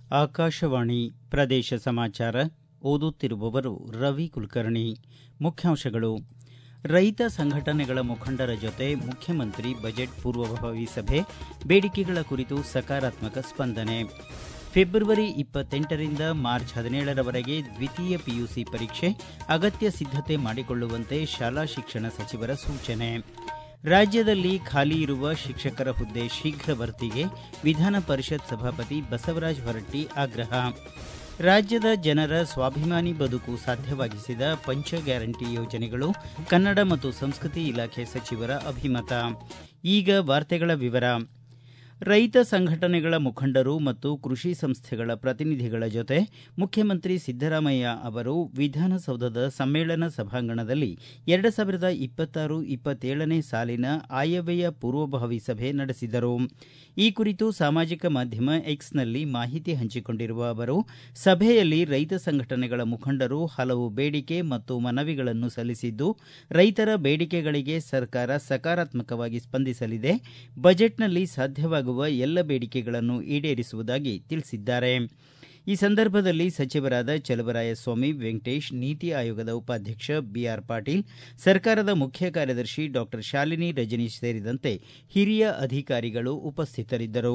ಆಕಾಶವಾಣಿ ಪ್ರದೇಶ ಸಮಾಚಾರ ಓದುತ್ತಿರುವವರು ರವಿ ಕುಲಕರ್ಣಿ ಮುಖ್ಯಾಂಶಗಳು ರೈತ ಸಂಘಟನೆಗಳ ಮುಖಂಡರ ಜೊತೆ ಮುಖ್ಯಮಂತ್ರಿ ಬಜೆಟ್ ಪೂರ್ವಭಾವಿ ಸಭೆ ಬೇಡಿಕೆಗಳ ಕುರಿತು ಸಕಾರಾತ್ಮಕ ಸ್ಪಂದನೆ ಫೆಬ್ರವರಿ ಇಪ್ಪತ್ತೆಂಟರಿಂದ ಮಾರ್ಚ್ ಹದಿನೇಳರವರೆಗೆ ದ್ವಿತೀಯ ಪಿಯುಸಿ ಪರೀಕ್ಷೆ ಅಗತ್ಯ ಸಿದ್ದತೆ ಮಾಡಿಕೊಳ್ಳುವಂತೆ ಶಾಲಾ ಶಿಕ್ಷಣ ಸಚಿವರ ಸೂಚನೆ ರಾಜ್ಯದಲ್ಲಿ ಖಾಲಿ ಇರುವ ಶಿಕ್ಷಕರ ಹುದ್ದೆ ಶೀಘ್ರ ಭರ್ತಿಗೆ ವಿಧಾನ ಪರಿಷತ್ ಸಭಾಪತಿ ಬಸವರಾಜ ಹೊರಟ್ಟಿ ಆಗ್ರಹ ರಾಜ್ಯದ ಜನರ ಸ್ವಾಭಿಮಾನಿ ಬದುಕು ಸಾಧ್ಯವಾಗಿಸಿದ ಪಂಚ ಗ್ಯಾರಂಟಿ ಯೋಜನೆಗಳು ಕನ್ನಡ ಮತ್ತು ಸಂಸ್ಕೃತಿ ಇಲಾಖೆ ಸಚಿವರ ಅಭಿಮತ ಈಗ ವಾರ್ತೆಗಳ ವಿವರ ರೈತ ಸಂಘಟನೆಗಳ ಮುಖಂಡರು ಮತ್ತು ಕೃಷಿ ಸಂಸ್ಥೆಗಳ ಪ್ರತಿನಿಧಿಗಳ ಜೊತೆ ಮುಖ್ಯಮಂತ್ರಿ ಸಿದ್ದರಾಮಯ್ಯ ಅವರು ವಿಧಾನಸೌಧದ ಸಮ್ಮೇಳನ ಸಭಾಂಗಣದಲ್ಲಿ ಎರಡು ಸಾವಿರದ ಇಪ್ಪತ್ತಾರು ಇಪ್ಪತ್ತೇಳನೇ ಸಾಲಿನ ಆಯವ್ಯಯ ಪೂರ್ವಭಾವಿ ಸಭೆ ನಡೆಸಿದರು ಈ ಕುರಿತು ಸಾಮಾಜಿಕ ಮಾಧ್ಯಮ ಎಕ್ಸ್ನಲ್ಲಿ ಮಾಹಿತಿ ಹಂಚಿಕೊಂಡಿರುವ ಅವರು ಸಭೆಯಲ್ಲಿ ರೈತ ಸಂಘಟನೆಗಳ ಮುಖಂಡರು ಹಲವು ಬೇಡಿಕೆ ಮತ್ತು ಮನವಿಗಳನ್ನು ಸಲ್ಲಿಸಿದ್ದು ರೈತರ ಬೇಡಿಕೆಗಳಿಗೆ ಸರ್ಕಾರ ಸಕಾರಾತ್ಮಕವಾಗಿ ಸ್ಪಂದಿಸಲಿದೆ ಬಜೆಟ್ನಲ್ಲಿ ಸಾಧ್ಯವಾಗುವ ಎಲ್ಲ ಬೇಡಿಕೆಗಳನ್ನು ಈಡೇರಿಸುವುದಾಗಿ ತಿಳಿಸಿದ್ದಾರೆ ಈ ಸಂದರ್ಭದಲ್ಲಿ ಸಚಿವರಾದ ಚಲುವರಾಯಸ್ವಾಮಿ ವೆಂಕಟೇಶ್ ನೀತಿ ಆಯೋಗದ ಉಪಾಧ್ಯಕ್ಷ ಬಿಆರ್ ಪಾಟೀಲ್ ಸರ್ಕಾರದ ಮುಖ್ಯ ಕಾರ್ಯದರ್ಶಿ ಡಾಕ್ಟರ್ ಶಾಲಿನಿ ರಜನೀಶ್ ಸೇರಿದಂತೆ ಹಿರಿಯ ಅಧಿಕಾರಿಗಳು ಉಪಸ್ಥಿತರಿದ್ದರು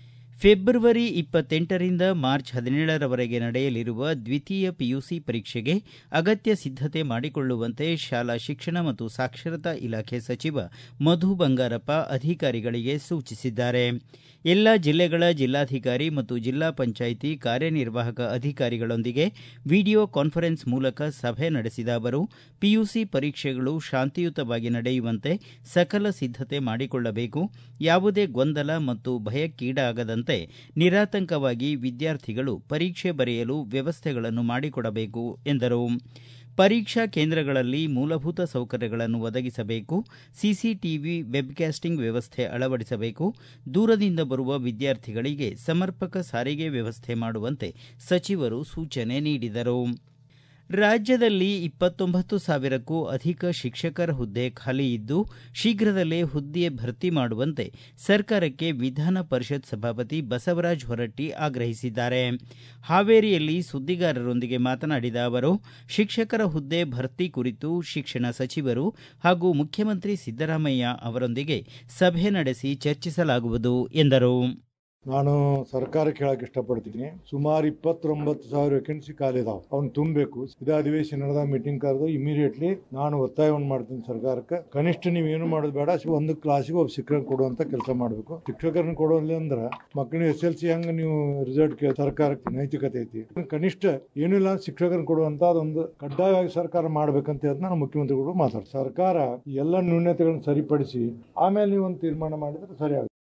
ಫೆಬ್ರವರಿ ಇಪ್ಪತ್ತೆಂಟರಿಂದ ಮಾರ್ಚ್ ಹದಿನೇಳರವರೆಗೆ ನಡೆಯಲಿರುವ ದ್ವಿತೀಯ ಪಿಯುಸಿ ಪರೀಕ್ಷೆಗೆ ಅಗತ್ಯ ಸಿದ್ದತೆ ಮಾಡಿಕೊಳ್ಳುವಂತೆ ಶಾಲಾ ಶಿಕ್ಷಣ ಮತ್ತು ಸಾಕ್ಷರತಾ ಇಲಾಖೆ ಸಚಿವ ಮಧು ಬಂಗಾರಪ್ಪ ಅಧಿಕಾರಿಗಳಿಗೆ ಸೂಚಿಸಿದ್ದಾರೆ ಎಲ್ಲ ಜಿಲ್ಲೆಗಳ ಜಿಲ್ಲಾಧಿಕಾರಿ ಮತ್ತು ಜಿಲ್ಲಾ ಪಂಚಾಯಿತಿ ಕಾರ್ಯನಿರ್ವಾಹಕ ಅಧಿಕಾರಿಗಳೊಂದಿಗೆ ವಿಡಿಯೋ ಕಾನ್ಫರೆನ್ಸ್ ಮೂಲಕ ಸಭೆ ನಡೆಸಿದ ಅವರು ಪಿಯುಸಿ ಪರೀಕ್ಷೆಗಳು ಶಾಂತಿಯುತವಾಗಿ ನಡೆಯುವಂತೆ ಸಕಲ ಸಿದ್ದತೆ ಮಾಡಿಕೊಳ್ಳಬೇಕು ಯಾವುದೇ ಗೊಂದಲ ಮತ್ತು ಭಯಕ್ಕೀಡಾಗದಂತೆ ನಿರಾತಂಕವಾಗಿ ವಿದ್ಯಾರ್ಥಿಗಳು ಪರೀಕ್ಷೆ ಬರೆಯಲು ವ್ಯವಸ್ಥೆಗಳನ್ನು ಮಾಡಿಕೊಡಬೇಕು ಎಂದರು ಪರೀಕ್ಷಾ ಕೇಂದ್ರಗಳಲ್ಲಿ ಮೂಲಭೂತ ಸೌಕರ್ಯಗಳನ್ನು ಒದಗಿಸಬೇಕು ಸಿಸಿಟಿವಿ ವೆಬ್ಕಾಸ್ಟಿಂಗ್ ವ್ಯವಸ್ಥೆ ಅಳವಡಿಸಬೇಕು ದೂರದಿಂದ ಬರುವ ವಿದ್ಯಾರ್ಥಿಗಳಿಗೆ ಸಮರ್ಪಕ ಸಾರಿಗೆ ವ್ಯವಸ್ಥೆ ಮಾಡುವಂತೆ ಸಚಿವರು ಸೂಚನೆ ನೀಡಿದರು ರಾಜ್ಯದಲ್ಲಿ ಇಪ್ಪತ್ತೊಂಬತ್ತು ಸಾವಿರಕ್ಕೂ ಅಧಿಕ ಶಿಕ್ಷಕರ ಹುದ್ದೆ ಖಾಲಿ ಇದ್ದು ಶೀಘ್ರದಲ್ಲೇ ಹುದ್ದೆ ಭರ್ತಿ ಮಾಡುವಂತೆ ಸರ್ಕಾರಕ್ಕೆ ವಿಧಾನ ಪರಿಷತ್ ಸಭಾಪತಿ ಬಸವರಾಜ ಹೊರಟ್ಟಿ ಆಗ್ರಹಿಸಿದ್ದಾರೆ ಹಾವೇರಿಯಲ್ಲಿ ಸುದ್ದಿಗಾರರೊಂದಿಗೆ ಮಾತನಾಡಿದ ಅವರು ಶಿಕ್ಷಕರ ಹುದ್ದೆ ಭರ್ತಿ ಕುರಿತು ಶಿಕ್ಷಣ ಸಚಿವರು ಹಾಗೂ ಮುಖ್ಯಮಂತ್ರಿ ಸಿದ್ದರಾಮಯ್ಯ ಅವರೊಂದಿಗೆ ಸಭೆ ನಡೆಸಿ ಚರ್ಚಿಸಲಾಗುವುದು ಎಂದರು ನಾನು ಸರ್ಕಾರಕ್ಕೆ ಹೇಳಕ್ ಇಷ್ಟಪಡ್ತೀನಿ ಸುಮಾರು ಇಪ್ಪತ್ತೊಂಬತ್ತು ಸಾವಿರ ವೇಕೆನ್ಸಿ ಖಾಲಿದಾವ್ ಅವ್ನು ತುಂಬಬೇಕು ಇದೇ ಅಧಿವೇಶನ ನಡೆದ ಮೀಟಿಂಗ್ ಕರೆದು ಇಮಿಡಿಯೇಟ್ಲಿ ನಾನು ಒತ್ತಾಯವನ್ನು ಮಾಡ್ತೀನಿ ಸರ್ಕಾರಕ್ಕೆ ಕನಿಷ್ಠ ನೀವು ಏನು ಮಾಡೋದು ಬೇಡ ಒಂದು ಕ್ಲಾಸಿಗೆ ಒಬ್ಬ ಶಿಕ್ಷಕರನ್ನ ಕೊಡುವಂತ ಕೆಲಸ ಮಾಡಬೇಕು ಶಿಕ್ಷಕರನ್ನ ಕೊಡೋಲ್ಲ ಅಂದ್ರೆ ಮಕ್ಕಳಿಗೆ ಎಸ್ ಎಲ್ ಸಿ ಹಂಗ ನೀವು ರಿಸಲ್ಟ್ ಸರ್ಕಾರಕ್ಕೆ ನೈತಿಕತೆ ಐತಿ ಕನಿಷ್ಠ ಏನಿಲ್ಲ ಶಿಕ್ಷಕರನ್ನ ಕೊಡುವಂತ ಅದೊಂದು ಕಡ್ಡಾಯವಾಗಿ ಸರ್ಕಾರ ಮಾಡ್ಬೇಕಂತ ಹೇಳಿ ನಾನು ಮುಖ್ಯಮಂತ್ರಿಗಳು ಮಾತಾಡ್ತಾರೆ ಸರ್ಕಾರ ಎಲ್ಲ ನ್ಯೂನತೆಗಳನ್ನು ಸರಿಪಡಿಸಿ ಆಮೇಲೆ ನೀವು ಒಂದು ತೀರ್ಮಾನ ಮಾಡಿದ್ರೆ ಸರಿ ಆಗುತ್ತೆ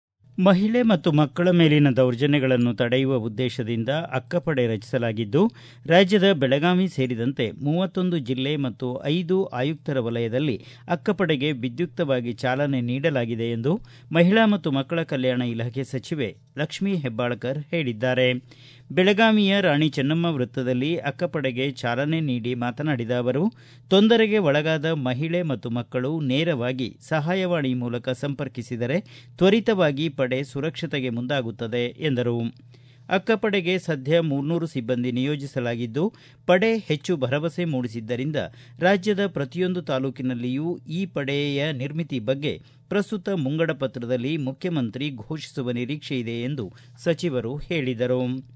ಮಹಿಳೆ ಮತ್ತು ಮಕ್ಕಳ ಮೇಲಿನ ದೌರ್ಜನ್ಯಗಳನ್ನು ತಡೆಯುವ ಉದ್ದೇಶದಿಂದ ಅಕ್ಕಪಡೆ ರಚಿಸಲಾಗಿದ್ದು ರಾಜ್ಯದ ಬೆಳಗಾವಿ ಸೇರಿದಂತೆ ಮೂವತ್ತೊಂದು ಜಿಲ್ಲೆ ಮತ್ತು ಐದು ಆಯುಕ್ತರ ವಲಯದಲ್ಲಿ ಅಕ್ಕಪಡೆಗೆ ವಿದ್ಯುಕ್ತವಾಗಿ ಚಾಲನೆ ನೀಡಲಾಗಿದೆ ಎಂದು ಮಹಿಳಾ ಮತ್ತು ಮಕ್ಕಳ ಕಲ್ಯಾಣ ಇಲಾಖೆ ಸಚಿವೆ ಲಕ್ಷ್ಮೀ ಹೆಬ್ಬಾಳ್ಕರ್ ಹೇಳಿದ್ದಾರೆ ಬೆಳಗಾವಿಯ ರಾಣಿ ಚೆನ್ನಮ್ಮ ವೃತ್ತದಲ್ಲಿ ಅಕ್ಕಪಡೆಗೆ ಚಾಲನೆ ನೀಡಿ ಮಾತನಾಡಿದ ಅವರು ತೊಂದರೆಗೆ ಒಳಗಾದ ಮಹಿಳೆ ಮತ್ತು ಮಕ್ಕಳು ನೇರವಾಗಿ ಸಹಾಯವಾಣಿ ಮೂಲಕ ಸಂಪರ್ಕಿಸಿದರೆ ತ್ವರಿತವಾಗಿ ಪಡೆ ಸುರಕ್ಷತೆಗೆ ಮುಂದಾಗುತ್ತದೆ ಎಂದರು ಅಕ್ಕಪಡೆಗೆ ಸದ್ಯ ಮೂರ್ನೂರು ಸಿಬ್ಬಂದಿ ನಿಯೋಜಿಸಲಾಗಿದ್ದು ಪಡೆ ಹೆಚ್ಚು ಭರವಸೆ ಮೂಡಿಸಿದ್ದರಿಂದ ರಾಜ್ಯದ ಪ್ರತಿಯೊಂದು ತಾಲೂಕಿನಲ್ಲಿಯೂ ಈ ಪಡೆಯ ನಿರ್ಮಿತಿ ಬಗ್ಗೆ ಪ್ರಸ್ತುತ ಮುಂಗಡ ಪತ್ರದಲ್ಲಿ ಮುಖ್ಯಮಂತ್ರಿ ಘೋಷಿಸುವ ನಿರೀಕ್ಷೆ ಇದೆ ಎಂದು ಸಚಿವರು ಹೇಳಿದರು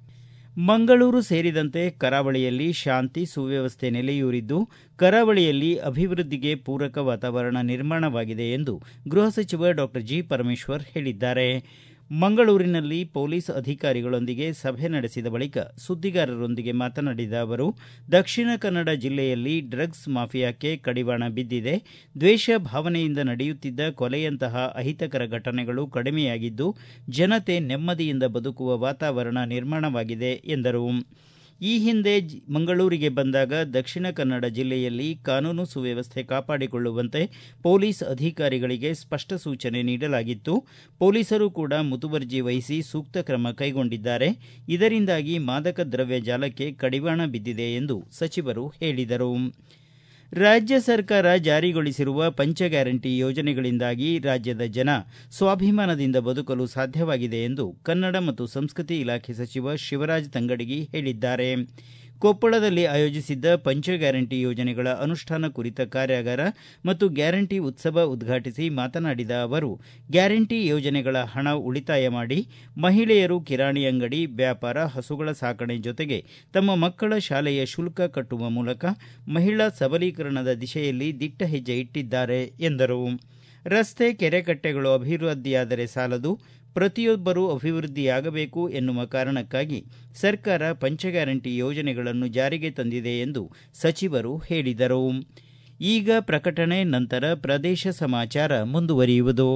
ಮಂಗಳೂರು ಸೇರಿದಂತೆ ಕರಾವಳಿಯಲ್ಲಿ ಶಾಂತಿ ಸುವ್ಯವಸ್ಥೆ ನೆಲೆಯೂರಿದ್ದು ಕರಾವಳಿಯಲ್ಲಿ ಅಭಿವೃದ್ಧಿಗೆ ಪೂರಕ ವಾತಾವರಣ ನಿರ್ಮಾಣವಾಗಿದೆ ಎಂದು ಗೃಹ ಸಚಿವ ಡಾಕ್ಟರ್ ಜಿ ಪರಮೇಶ್ವರ್ ಹೇಳಿದ್ದಾರೆ ಮಂಗಳೂರಿನಲ್ಲಿ ಪೊಲೀಸ್ ಅಧಿಕಾರಿಗಳೊಂದಿಗೆ ಸಭೆ ನಡೆಸಿದ ಬಳಿಕ ಸುದ್ದಿಗಾರರೊಂದಿಗೆ ಮಾತನಾಡಿದ ಅವರು ದಕ್ಷಿಣ ಕನ್ನಡ ಜಿಲ್ಲೆಯಲ್ಲಿ ಡ್ರಗ್ಸ್ ಮಾಫಿಯಾಕ್ಕೆ ಕಡಿವಾಣ ಬಿದ್ದಿದೆ ದ್ವೇಷ ಭಾವನೆಯಿಂದ ನಡೆಯುತ್ತಿದ್ದ ಕೊಲೆಯಂತಹ ಅಹಿತಕರ ಘಟನೆಗಳು ಕಡಿಮೆಯಾಗಿದ್ದು ಜನತೆ ನೆಮ್ಮದಿಯಿಂದ ಬದುಕುವ ವಾತಾವರಣ ನಿರ್ಮಾಣವಾಗಿದೆ ಎಂದರು ಈ ಹಿಂದೆ ಜ- ಮಂಗಳೂರಿಗೆ ಬಂದಾಗ ದಕ್ಷಿಣ ಕನ್ನಡ ಜಿಲ್ಲೆಯಲ್ಲಿ ಕಾನೂನು ಸುವ್ಯವಸ್ಥೆ ಕಾಪಾಡಿಕೊಳ್ಳುವಂತೆ ಪೊಲೀಸ್ ಅಧಿಕಾರಿಗಳಿಗೆ ಸ್ಪಷ್ಟ ಸೂಚನೆ ನೀಡಲಾಗಿತ್ತು ಪೊಲೀಸರು ಕೂಡ ಮುತುವರ್ಜಿ ವಹಿಸಿ ಸೂಕ್ತ ಕ್ರಮ ಕೈಗೊಂಡಿದ್ದಾರೆ ಇದರಿಂದಾಗಿ ಮಾದಕ ದ್ರವ್ಯ ಜಾಲಕ್ಕೆ ಕಡಿವಾಣ ಬಿದ್ದಿದೆ ಎಂದು ಸಚಿವರು ಹೇಳಿದರು ರಾಜ್ಯ ಸರ್ಕಾರ ಜಾರಿಗೊಳಿಸಿರುವ ಪಂಚ ಗ್ಯಾರಂಟಿ ಯೋಜನೆಗಳಿಂದಾಗಿ ರಾಜ್ಯದ ಜನ ಸ್ವಾಭಿಮಾನದಿಂದ ಬದುಕಲು ಸಾಧ್ಯವಾಗಿದೆ ಎಂದು ಕನ್ನಡ ಮತ್ತು ಸಂಸ್ಕೃತಿ ಇಲಾಖೆ ಸಚಿವ ಶಿವರಾಜ ತಂಗಡಗಿ ಹೇಳಿದ್ದಾರೆ ಕೊಪ್ಪಳದಲ್ಲಿ ಆಯೋಜಿಸಿದ್ದ ಪಂಚ ಗ್ಯಾರಂಟಿ ಯೋಜನೆಗಳ ಅನುಷ್ಠಾನ ಕುರಿತ ಕಾರ್ಯಾಗಾರ ಮತ್ತು ಗ್ಯಾರಂಟಿ ಉತ್ಸವ ಉದ್ಘಾಟಿಸಿ ಮಾತನಾಡಿದ ಅವರು ಗ್ಯಾರಂಟಿ ಯೋಜನೆಗಳ ಹಣ ಉಳಿತಾಯ ಮಾಡಿ ಮಹಿಳೆಯರು ಕಿರಾಣಿ ಅಂಗಡಿ ವ್ಯಾಪಾರ ಹಸುಗಳ ಸಾಕಣೆ ಜೊತೆಗೆ ತಮ್ಮ ಮಕ್ಕಳ ಶಾಲೆಯ ಶುಲ್ಕ ಕಟ್ಟುವ ಮೂಲಕ ಮಹಿಳಾ ಸಬಲೀಕರಣದ ದಿಶೆಯಲ್ಲಿ ದಿಟ್ಟ ಹೆಜ್ಜೆ ಇಟ್ಟಿದ್ದಾರೆ ಎಂದರು ರಸ್ತೆ ಕೆರೆಕಟ್ಟೆಗಳು ಅಭಿವೃದ್ಧಿಯಾದರೆ ಸಾಲದು ಪ್ರತಿಯೊಬ್ಬರೂ ಅಭಿವೃದ್ಧಿಯಾಗಬೇಕು ಎನ್ನುವ ಕಾರಣಕ್ಕಾಗಿ ಸರ್ಕಾರ ಪಂಚ ಗ್ಯಾರಂಟಿ ಯೋಜನೆಗಳನ್ನು ಜಾರಿಗೆ ತಂದಿದೆ ಎಂದು ಸಚಿವರು ಹೇಳಿದರು ಈಗ ಪ್ರಕಟಣೆ ನಂತರ ಪ್ರದೇಶ ಸಮಾಚಾರ ಮುಂದುವರಿಯುವುದು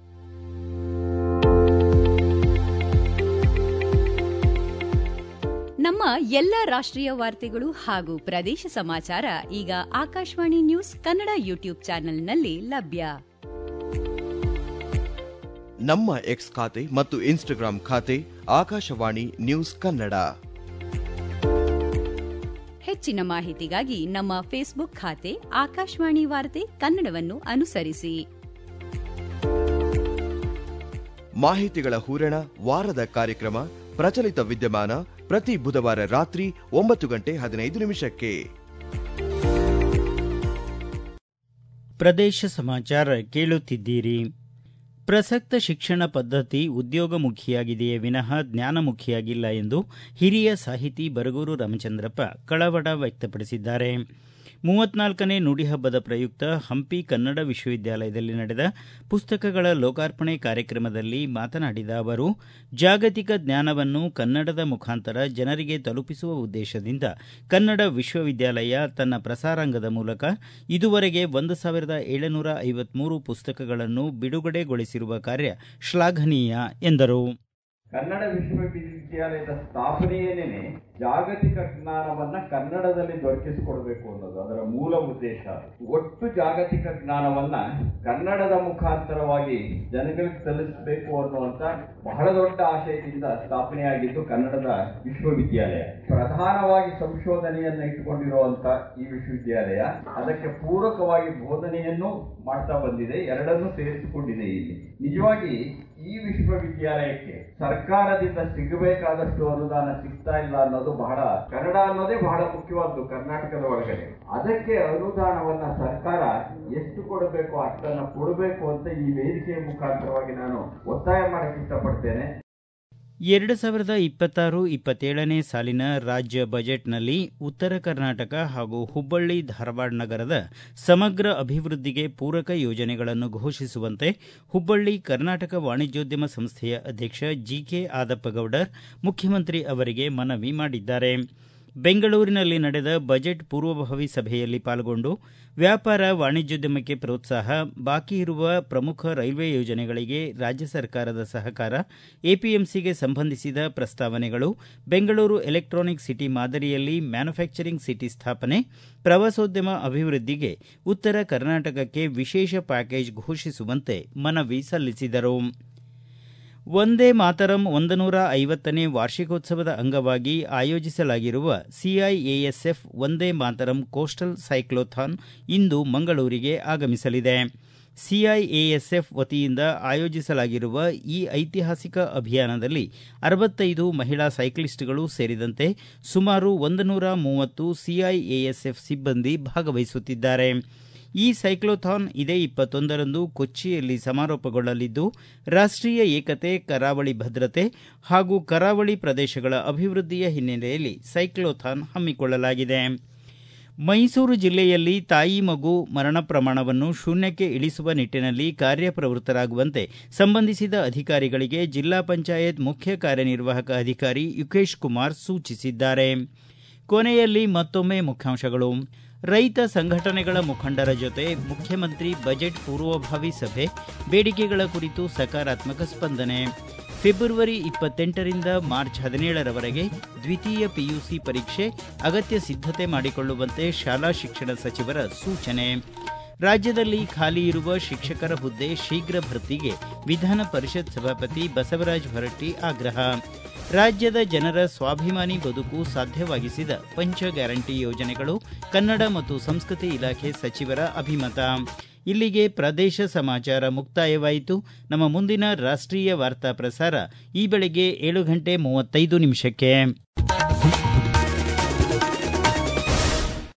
ನಮ್ಮ ಎಲ್ಲ ರಾಷ್ಟ್ರೀಯ ವಾರ್ತೆಗಳು ಹಾಗೂ ಪ್ರದೇಶ ಸಮಾಚಾರ ಈಗ ಆಕಾಶವಾಣಿ ನ್ಯೂಸ್ ಕನ್ನಡ ಯೂಟ್ಯೂಬ್ ಚಾನೆಲ್ನಲ್ಲಿ ಲಭ್ಯ ನಮ್ಮ ಎಕ್ಸ್ ಖಾತೆ ಮತ್ತು ಇನ್ಸ್ಟಾಗ್ರಾಂ ಖಾತೆ ಆಕಾಶವಾಣಿ ನ್ಯೂಸ್ ಕನ್ನಡ ಹೆಚ್ಚಿನ ಮಾಹಿತಿಗಾಗಿ ನಮ್ಮ ಫೇಸ್ಬುಕ್ ಖಾತೆ ಆಕಾಶವಾಣಿ ವಾರ್ತೆ ಕನ್ನಡವನ್ನು ಅನುಸರಿಸಿ ಮಾಹಿತಿಗಳ ಹೂರಣ ವಾರದ ಕಾರ್ಯಕ್ರಮ ಪ್ರಚಲಿತ ವಿದ್ಯಮಾನ ಪ್ರತಿ ಬುಧವಾರ ರಾತ್ರಿ ಒಂಬತ್ತು ಗಂಟೆ ಹದಿನೈದು ನಿಮಿಷಕ್ಕೆ ಪ್ರದೇಶ ಸಮಾಚಾರ ಕೇಳುತ್ತಿದ್ದೀರಿ ಪ್ರಸಕ್ತ ಶಿಕ್ಷಣ ಪದ್ಧತಿ ಉದ್ಯೋಗಮುಖಿಯಾಗಿದೆಯೇ ವಿನಃ ಜ್ಞಾನಮುಖಿಯಾಗಿಲ್ಲ ಎಂದು ಹಿರಿಯ ಸಾಹಿತಿ ಬರಗೂರು ರಾಮಚಂದ್ರಪ್ಪ ಕಳವಳ ವ್ಯಕ್ತಪಡಿಸಿದ್ದಾರೆ ಮೂವತ್ನಾಲ್ಕನೇ ನುಡಿ ಹಬ್ಬದ ಪ್ರಯುಕ್ತ ಹಂಪಿ ಕನ್ನಡ ವಿಶ್ವವಿದ್ಯಾಲಯದಲ್ಲಿ ನಡೆದ ಪುಸ್ತಕಗಳ ಲೋಕಾರ್ಪಣೆ ಕಾರ್ಯಕ್ರಮದಲ್ಲಿ ಮಾತನಾಡಿದ ಅವರು ಜಾಗತಿಕ ಜ್ಞಾನವನ್ನು ಕನ್ನಡದ ಮುಖಾಂತರ ಜನರಿಗೆ ತಲುಪಿಸುವ ಉದ್ದೇಶದಿಂದ ಕನ್ನಡ ವಿಶ್ವವಿದ್ಯಾಲಯ ತನ್ನ ಪ್ರಸಾರಾಂಗದ ಮೂಲಕ ಇದುವರೆಗೆ ಒಂದು ಸಾವಿರದ ಏಳುನೂರ ಐವತ್ಮೂರು ಪುಸ್ತಕಗಳನ್ನು ಬಿಡುಗಡೆಗೊಳಿಸಿರುವ ಕಾರ್ಯ ಶ್ಲಾಘನೀಯ ಎಂದರು ಕನ್ನಡ ವಿಶ್ವವಿದ್ಯಾಲಯದ ಸ್ಥಾಪನೆಯೇನೆ ಜಾಗತಿಕ ಜ್ಞಾನವನ್ನ ಕನ್ನಡದಲ್ಲಿ ದೊರಕಿಸಿಕೊಡ್ಬೇಕು ಅನ್ನೋದು ಅದರ ಮೂಲ ಉದ್ದೇಶ ಒಟ್ಟು ಜಾಗತಿಕ ಜ್ಞಾನವನ್ನ ಕನ್ನಡದ ಮುಖಾಂತರವಾಗಿ ಜನಗಳಿಗೆ ತಲುಪಿಸಬೇಕು ಅನ್ನುವಂತ ಬಹಳ ದೊಡ್ಡ ಆಶಯದಿಂದ ಸ್ಥಾಪನೆಯಾಗಿದ್ದು ಕನ್ನಡದ ವಿಶ್ವವಿದ್ಯಾಲಯ ಪ್ರಧಾನವಾಗಿ ಸಂಶೋಧನೆಯನ್ನ ಇಟ್ಟುಕೊಂಡಿರುವಂತ ಈ ವಿಶ್ವವಿದ್ಯಾಲಯ ಅದಕ್ಕೆ ಪೂರಕವಾಗಿ ಬೋಧನೆಯನ್ನು ಮಾಡ್ತಾ ಬಂದಿದೆ ಎರಡನ್ನೂ ಸೇರಿಸಿಕೊಂಡಿದೆ ಇಲ್ಲಿ ನಿಜವಾಗಿ ಈ ವಿಶ್ವವಿದ್ಯಾಲಯಕ್ಕೆ ಸರ್ಕಾರದಿಂದ ಸಿಗಬೇಕಾದಷ್ಟು ಅನುದಾನ ಸಿಗ್ತಾ ಇಲ್ಲ ಅನ್ನೋದು ಬಹಳ ಕನ್ನಡ ಅನ್ನೋದೇ ಬಹಳ ಮುಖ್ಯವಾದ್ದು ಕರ್ನಾಟಕದ ಒಳಗಡೆ ಅದಕ್ಕೆ ಅನುದಾನವನ್ನ ಸರ್ಕಾರ ಎಷ್ಟು ಕೊಡಬೇಕು ಅಷ್ಟನ್ನ ಕೊಡಬೇಕು ಅಂತ ಈ ವೇದಿಕೆಯ ಮುಖಾಂತರವಾಗಿ ನಾನು ಒತ್ತಾಯ ಮಾಡಕ್ಕೆ ಇಷ್ಟಪಡ್ತೇನೆ ಎರಡು ಸಾವಿರದ ಇಪ್ಪತ್ತಾರು ಇಪ್ಪತ್ತೇಳನೇ ಸಾಲಿನ ರಾಜ್ಯ ಬಜೆಟ್ನಲ್ಲಿ ಉತ್ತರ ಕರ್ನಾಟಕ ಹಾಗೂ ಹುಬ್ಬಳ್ಳಿ ಧಾರವಾಡ ನಗರದ ಸಮಗ್ರ ಅಭಿವೃದ್ಧಿಗೆ ಪೂರಕ ಯೋಜನೆಗಳನ್ನು ಘೋಷಿಸುವಂತೆ ಹುಬ್ಬಳ್ಳಿ ಕರ್ನಾಟಕ ವಾಣಿಜ್ಯೋದ್ಯಮ ಸಂಸ್ಥೆಯ ಅಧ್ಯಕ್ಷ ಜಿಕೆ ಆದಪ್ಪಗೌಡರ್ ಮುಖ್ಯಮಂತ್ರಿ ಅವರಿಗೆ ಮನವಿ ಮಾಡಿದ್ದಾರೆ ಬೆಂಗಳೂರಿನಲ್ಲಿ ನಡೆದ ಬಜೆಟ್ ಪೂರ್ವಭಾವಿ ಸಭೆಯಲ್ಲಿ ಪಾಲ್ಗೊಂಡು ವ್ಯಾಪಾರ ವಾಣಿಜ್ಯೋದ್ಯಮಕ್ಕೆ ಪ್ರೋತ್ಸಾಹ ಬಾಕಿ ಇರುವ ಪ್ರಮುಖ ರೈಲ್ವೆ ಯೋಜನೆಗಳಿಗೆ ರಾಜ್ಯ ಸರ್ಕಾರದ ಸಹಕಾರ ಎಪಿಎಂಸಿಗೆ ಸಂಬಂಧಿಸಿದ ಪ್ರಸ್ತಾವನೆಗಳು ಬೆಂಗಳೂರು ಎಲೆಕ್ಟ್ರಾನಿಕ್ ಸಿಟಿ ಮಾದರಿಯಲ್ಲಿ ಮ್ಯಾನುಫ್ಯಾಕ್ಚರಿಂಗ್ ಸಿಟಿ ಸ್ಥಾಪನೆ ಪ್ರವಾಸೋದ್ಯಮ ಅಭಿವೃದ್ಧಿಗೆ ಉತ್ತರ ಕರ್ನಾಟಕಕ್ಕೆ ವಿಶೇಷ ಪ್ಯಾಕೇಜ್ ಘೋಷಿಸುವಂತೆ ಮನವಿ ಸಲ್ಲಿಸಿದರು ಒಂದೇ ಮಾತರಂ ಒಂದು ನೂರ ಐವತ್ತನೇ ವಾರ್ಷಿಕೋತ್ಸವದ ಅಂಗವಾಗಿ ಆಯೋಜಿಸಲಾಗಿರುವ ಸಿಐಎಎಸ್ಎಫ್ ಒಂದೇ ಮಾತರಂ ಕೋಸ್ಟಲ್ ಸೈಕ್ಲೋಥಾನ್ ಇಂದು ಮಂಗಳೂರಿಗೆ ಆಗಮಿಸಲಿದೆ ಸಿಐಎಎಸ್ಎಫ್ ವತಿಯಿಂದ ಆಯೋಜಿಸಲಾಗಿರುವ ಈ ಐತಿಹಾಸಿಕ ಅಭಿಯಾನದಲ್ಲಿ ಅರವತ್ತೈದು ಮಹಿಳಾ ಸೈಕ್ಲಿಸ್ಟ್ಗಳು ಸೇರಿದಂತೆ ಸುಮಾರು ಒಂದು ನೂರ ಮೂವತ್ತು ಸಿಐಎಎಸ್ಎಫ್ ಸಿಬ್ಬಂದಿ ಭಾಗವಹಿಸುತ್ತಿದ್ದಾರೆ ಈ ಸೈಕ್ಲೋಥಾನ್ ಇದೇ ಇಪ್ಪತ್ತೊಂದರಂದು ಕೊಚ್ಚಿಯಲ್ಲಿ ಸಮಾರೋಪಗೊಳ್ಳಲಿದ್ದು ರಾಷ್ಟೀಯ ಏಕತೆ ಕರಾವಳಿ ಭದ್ರತೆ ಹಾಗೂ ಕರಾವಳಿ ಪ್ರದೇಶಗಳ ಅಭಿವೃದ್ಧಿಯ ಹಿನ್ನೆಲೆಯಲ್ಲಿ ಸೈಕ್ಲೋಥಾನ್ ಹಮ್ಮಿಕೊಳ್ಳಲಾಗಿದೆ ಮೈಸೂರು ಜಿಲ್ಲೆಯಲ್ಲಿ ತಾಯಿ ಮಗು ಮರಣ ಪ್ರಮಾಣವನ್ನು ಶೂನ್ಯಕ್ಕೆ ಇಳಿಸುವ ನಿಟ್ಟಿನಲ್ಲಿ ಕಾರ್ಯಪ್ರವೃತ್ತರಾಗುವಂತೆ ಸಂಬಂಧಿಸಿದ ಅಧಿಕಾರಿಗಳಿಗೆ ಜಿಲ್ಲಾ ಪಂಚಾಯತ್ ಮುಖ್ಯ ಕಾರ್ಯನಿರ್ವಾಹಕ ಅಧಿಕಾರಿ ಯುಕೇಶ್ ಕುಮಾರ್ ಸೂಚಿಸಿದ್ದಾರೆ ಕೊನೆಯಲ್ಲಿ ಮತ್ತೊಮ್ಮೆ ಮುಖ್ಯಾಂಶಗಳು ರೈತ ಸಂಘಟನೆಗಳ ಮುಖಂಡರ ಜೊತೆ ಮುಖ್ಯಮಂತ್ರಿ ಬಜೆಟ್ ಪೂರ್ವಭಾವಿ ಸಭೆ ಬೇಡಿಕೆಗಳ ಕುರಿತು ಸಕಾರಾತ್ಮಕ ಸ್ಪಂದನೆ ಫೆಬ್ರವರಿ ಇಪ್ಪತ್ತೆಂಟರಿಂದ ಮಾರ್ಚ್ ಹದಿನೇಳರವರೆಗೆ ದ್ವಿತೀಯ ಪಿಯುಸಿ ಪರೀಕ್ಷೆ ಅಗತ್ಯ ಸಿದ್ಧತೆ ಮಾಡಿಕೊಳ್ಳುವಂತೆ ಶಾಲಾ ಶಿಕ್ಷಣ ಸಚಿವರ ಸೂಚನೆ ರಾಜ್ಯದಲ್ಲಿ ಖಾಲಿ ಇರುವ ಶಿಕ್ಷಕರ ಹುದ್ದೆ ಶೀಘ್ರ ಭರ್ತಿಗೆ ವಿಧಾನ ಪರಿಷತ್ ಸಭಾಪತಿ ಬಸವರಾಜ ಹೊರಟ್ಟಿ ಆಗ್ರಹ ರಾಜ್ಯದ ಜನರ ಸ್ವಾಭಿಮಾನಿ ಬದುಕು ಸಾಧ್ಯವಾಗಿಸಿದ ಪಂಚ ಗ್ಯಾರಂಟಿ ಯೋಜನೆಗಳು ಕನ್ನಡ ಮತ್ತು ಸಂಸ್ಕೃತಿ ಇಲಾಖೆ ಸಚಿವರ ಅಭಿಮತ ಇಲ್ಲಿಗೆ ಪ್ರದೇಶ ಸಮಾಚಾರ ಮುಕ್ತಾಯವಾಯಿತು ನಮ್ಮ ಮುಂದಿನ ರಾಷ್ಟ್ರೀಯ ವಾರ್ತಾ ಪ್ರಸಾರ ಈ ಬೆಳಗ್ಗೆ ಏಳು ಗಂಟೆ ಮೂವತ್ತೈದು ನಿಮಿಷಕ್ಕೆ